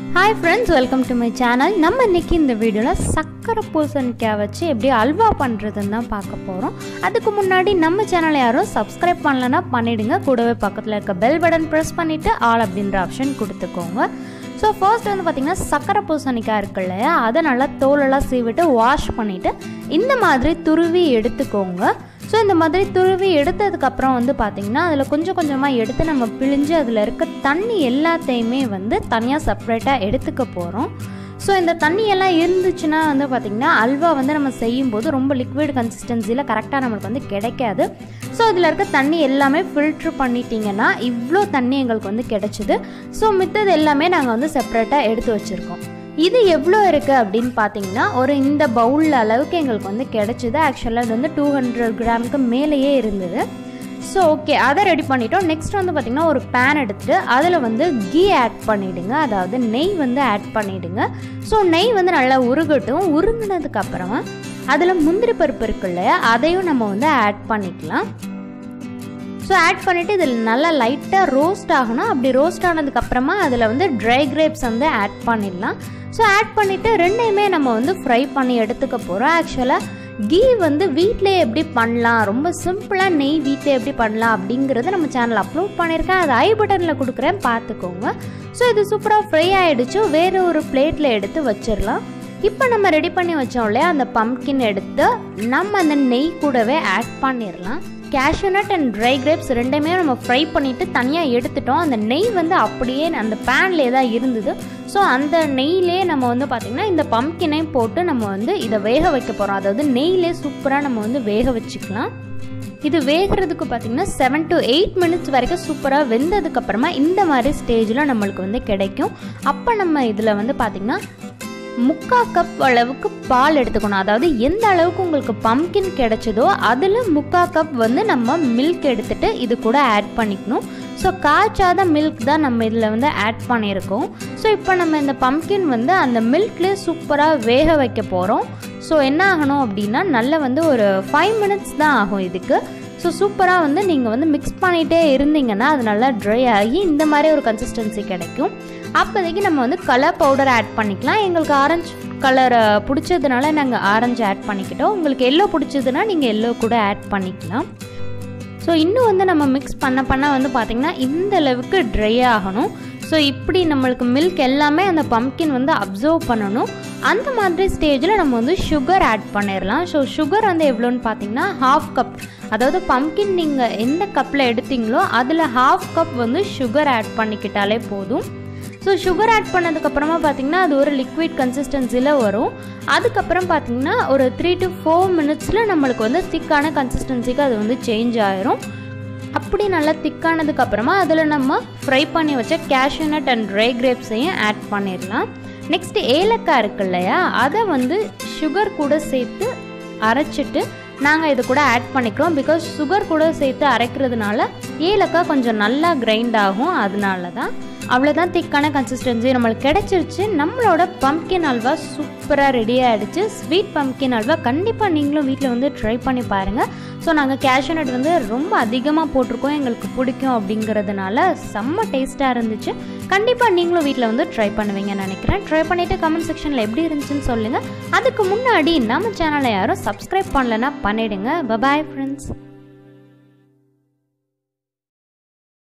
hi friends welcome to my channel நம்ம இன்னைக்கு இந்த வீடியோவில் சக்கரை பூசணிக்காய் வச்சு எப்படி அல்வா பண்ணுறதுன்னு தான் பார்க்க போகிறோம் அதுக்கு முன்னாடி நம்ம சேனலை யாரும் சப்ஸ்கிரைப் பண்ணலன்னா பண்ணிடுங்க கூடவே பக்கத்தில் இருக்க பெல் பட்டன் ப்ரெஸ் பண்ணிவிட்டு ஆல் அப்படின்ற ஆப்ஷன் கொடுத்துக்கோங்க ஸோ ஃபர்ஸ்ட் வந்து பார்த்திங்கன்னா சக்கரை பூசணிக்காய் இருக்கு இல்லையா அதை நல்லா தோலெல்லாம் சீவிட்டு வாஷ் பண்ணிவிட்டு இந்த மாதிரி துருவி எடுத்துக்கோங்க ஸோ இந்த மாதிரி துருவி எடுத்ததுக்கப்புறம் வந்து பார்த்திங்கன்னா அதில் கொஞ்சம் கொஞ்சமாக எடுத்து நம்ம பிழிஞ்சு அதில் இருக்க தண்ணி எல்லாத்தையுமே வந்து தனியாக செப்ரேட்டாக எடுத்துக்க போகிறோம் ஸோ இந்த தண்ணி எல்லாம் இருந்துச்சுன்னா வந்து பார்த்திங்கன்னா அல்வா வந்து நம்ம செய்யும்போது ரொம்ப லிக்விட் கன்சிஸ்டன்சியில் கரெக்டாக நம்மளுக்கு வந்து கிடைக்காது ஸோ அதில் இருக்க தண்ணி எல்லாமே ஃபில்ட்ரு பண்ணிட்டீங்கன்னா இவ்வளோ தண்ணி எங்களுக்கு வந்து கிடைச்சிது ஸோ மித்தது எல்லாமே நாங்கள் வந்து செப்ரேட்டாக எடுத்து வச்சுருக்கோம் இது எவ்வளோ இருக்குது அப்படின்னு பார்த்தீங்கன்னா ஒரு இந்த பவுல் அளவுக்கு எங்களுக்கு வந்து கிடைச்சிது ஆக்சுவலாக இது வந்து டூ ஹண்ட்ரட் கிராமுக்கு மேலேயே இருந்தது ஸோ ஓகே அதை ரெடி பண்ணிட்டோம் நெக்ஸ்ட் வந்து பார்த்திங்கன்னா ஒரு பேன் எடுத்துட்டு அதில் வந்து கீ ஆட் பண்ணிவிடுங்க அதாவது நெய் வந்து ஆட் பண்ணிவிடுங்க ஸோ நெய் வந்து நல்லா உருகட்டும் உருங்கினதுக்கு அப்புறமா அதில் முந்திரி பருப்பு இருக்கு இல்லையா அதையும் நம்ம வந்து ஆட் பண்ணிக்கலாம் ஸோ ஆட் பண்ணிவிட்டு இதில் நல்லா லைட்டாக ரோஸ்ட் ஆகணும் அப்படி ரோஸ்ட் ஆனதுக்கப்புறமா அதில் வந்து ட்ரை கிரேப்ஸ் வந்து ஆட் பண்ணிடலாம் ஸோ ஆட் பண்ணிவிட்டு ரெண்டையுமே நம்ம வந்து ஃப்ரை பண்ணி எடுத்துக்க போகிறோம் ஆக்சுவலாக கீ வந்து வீட்டிலே எப்படி பண்ணலாம் ரொம்ப சிம்பிளாக நெய் வீட்டிலே எப்படி பண்ணலாம் அப்படிங்கிறத நம்ம சேனல் அப்லோட் பண்ணியிருக்கேன் அது ஐ பட்டனில் கொடுக்குறேன் பார்த்துக்கோங்க ஸோ இது சூப்பராக ஃப்ரை ஆகிடுச்சு வேறு ஒரு பிளேட்டில் எடுத்து வச்சிடலாம் இப்போ நம்ம ரெடி பண்ணி வச்சோம் இல்லையா அந்த பம்ப்கின் எடுத்து நம்ம அந்த நெய் கூடவே ஆட் பண்ணிடலாம் கேஷ்யூநட் அண்ட் ட்ரை கிரேப்ஸ் ரெண்டுமே நம்ம ஃப்ரை பண்ணிவிட்டு தனியாக எடுத்துட்டோம் அந்த நெய் வந்து அப்படியே அந்த பேன்லேயே தான் இருந்தது ஸோ அந்த நெய்லே நம்ம வந்து பார்த்திங்கன்னா இந்த பம்ப்கினை போட்டு நம்ம வந்து இதை வேக வைக்க போகிறோம் அதாவது நெய்லே சூப்பராக நம்ம வந்து வேக வச்சுக்கலாம் இது வேகிறதுக்கு பார்த்திங்கன்னா செவன் டு எயிட் மினிட்ஸ் வரைக்கும் சூப்பராக வெந்ததுக்கப்புறமா இந்த மாதிரி ஸ்டேஜில் நம்மளுக்கு வந்து கிடைக்கும் அப்போ நம்ம இதில் வந்து பார்த்திங்கன்னா முக்கால் கப் அளவுக்கு பால் எடுத்துக்கணும் அதாவது எந்த அளவுக்கு உங்களுக்கு பம்கின் கிடைச்சதோ அதில் முக்கால் கப் வந்து நம்ம மில்க் எடுத்துகிட்டு இது கூட ஆட் பண்ணிக்கணும் ஸோ காய்ச்சாத மில்க் தான் நம்ம இதில் வந்து ஆட் பண்ணியிருக்கோம் ஸோ இப்போ நம்ம இந்த பம்கின் வந்து அந்த மில்க்லேயே சூப்பராக வேக வைக்க போகிறோம் ஸோ என்ன ஆகணும் அப்படின்னா நல்லா வந்து ஒரு ஃபைவ் மினிட்ஸ் தான் ஆகும் இதுக்கு ஸோ சூப்பராக வந்து நீங்கள் வந்து மிக்ஸ் பண்ணிகிட்டே இருந்தீங்கன்னா அது நல்லா ட்ரை ஆகி இந்த மாதிரி ஒரு கன்சிஸ்டன்சி கிடைக்கும் அப்போதைக்கு நம்ம வந்து கலர் பவுடர் ஆட் பண்ணிக்கலாம் எங்களுக்கு ஆரஞ்சு கலர் பிடிச்சதுனால நாங்கள் ஆரஞ்சு ஆட் பண்ணிக்கிட்டோம் உங்களுக்கு எல்லோ பிடிச்சதுன்னா நீங்கள் எல்லோ கூட ஆட் பண்ணிக்கலாம் ஸோ இன்னும் வந்து நம்ம மிக்ஸ் பண்ண பண்ண வந்து பார்த்திங்கன்னா இந்த அளவுக்கு ட்ரை ஆகணும் ஸோ இப்படி நம்மளுக்கு மில்க் எல்லாமே அந்த பம்கின் வந்து அப்சர்வ் பண்ணணும் அந்த மாதிரி ஸ்டேஜில் நம்ம வந்து சுகர் ஆட் பண்ணிடலாம் ஸோ சுகர் வந்து எவ்வளோன்னு பார்த்தீங்கன்னா ஹாஃப் கப் அதாவது பம்கின் நீங்கள் எந்த கப்பில் எடுத்தீங்களோ அதில் ஹாஃப் கப் வந்து சுகர் ஆட் பண்ணிக்கிட்டாலே போதும் ஸோ சுகர் ஆட் பண்ணதுக்கப்புறமா பார்த்தீங்கன்னா அது ஒரு லிக்விட் கன்சிஸ்டன்சியில் வரும் அதுக்கப்புறம் பார்த்தீங்கன்னா ஒரு த்ரீ டு ஃபோர் மினிட்ஸில் நம்மளுக்கு வந்து திக்கான கன்சிஸ்டன்சிக்கு அது வந்து சேஞ்ச் ஆயிரும் அப்படி நல்லா திக்கானதுக்கப்புறமா அதில் நம்ம ஃப்ரை பண்ணி வச்ச கேஷ்யூநட் அண்ட் ட்ரை கிரேப்ஸையும் ஆட் பண்ணிடலாம் நெக்ஸ்ட் ஏலக்காய் இருக்கு இல்லையா அதை வந்து சுகர் கூட சேர்த்து அரைச்சிட்டு நாங்கள் இது கூட ஆட் பண்ணிக்கிறோம் பிகாஸ் சுகர் கூட சேர்த்து அரைக்கிறதுனால ஏலக்காய் கொஞ்சம் நல்லா கிரைண்ட் ஆகும் அதனால தான் அவ்வளோதான் திக்கான கன்சிஸ்டன்சி நம்மளுக்கு கிடச்சிருச்சு நம்மளோட பம்கின் அல்வா சூப்பராக ரெடி ஆகிடுச்சு ஸ்வீட் பம்கின் அல்வா கண்டிப்பாக நீங்களும் வீட்டில் வந்து ட்ரை பண்ணி பாருங்கள் ஸோ நாங்கள் கேஷ்யூநட் வந்து ரொம்ப அதிகமாக போட்டிருக்கோம் எங்களுக்கு பிடிக்கும் அப்படிங்கிறதுனால செம்ம டேஸ்ட்டாக இருந்துச்சு கண்டிப்பாக நீங்களும் வீட்டில் வந்து ட்ரை பண்ணுவீங்கன்னு நினைக்கிறேன் ட்ரை பண்ணிவிட்டு கமெண்ட் செக்ஷனில் எப்படி இருந்துச்சுன்னு சொல்லுங்கள் அதுக்கு முன்னாடி நம்ம சேனலை யாரும் சப்ஸ்கிரைப் பண்ணலன்னா பண்ணிவிடுங்க பபாய் ஃப்ரெண்ட்ஸ்